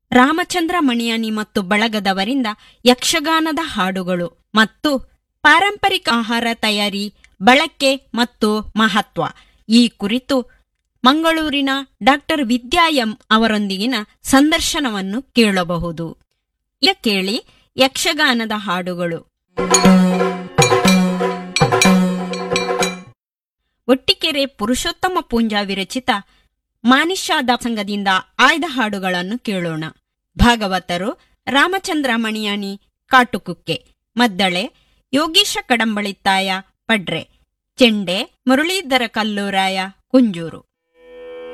ರಾಮಚಂದ್ರ ಮಣಿಯಾನಿ ಮತ್ತು ಬಳಗದವರಿಂದ ಯಕ್ಷಗಾನದ ಹಾಡುಗಳು ಮತ್ತು ಪಾರಂಪರಿಕ ಆಹಾರ ತಯಾರಿ ಬಳಕೆ ಮತ್ತು ಮಹತ್ವ ಈ ಕುರಿತು ಮಂಗಳೂರಿನ ಡಾಕ್ಟರ್ ವಿದ್ಯಾ ಎಂ ಅವರೊಂದಿಗಿನ ಸಂದರ್ಶನವನ್ನು ಕೇಳಬಹುದು ಈಗ ಕೇಳಿ ಯಕ್ಷಗಾನದ ಹಾಡುಗಳು ಒಟ್ಟಿಕೆರೆ ಪುರುಷೋತ್ತಮ ಪೂಂಜಾ ವಿರಚಿತ ಮಾನಿಷಾದ ಸಂಘದಿಂದ ಆಯ್ದ ಹಾಡುಗಳನ್ನು ಕೇಳೋಣ ಭಾಗವತರು ರಾಮಚಂದ್ರ ಮಣಿಯಾಣಿ ಕಾಟುಕುಕ್ಕೆ ಮದ್ದಳೆ ಯೋಗೀಶ ಕಡಂಬಳಿತ್ತಾಯ ಪಡ್ರೆ ಚೆಂಡೆ ಮುರಳೀಧರ ಕಲ್ಲೂರಾಯ ಕುಂಜೂರು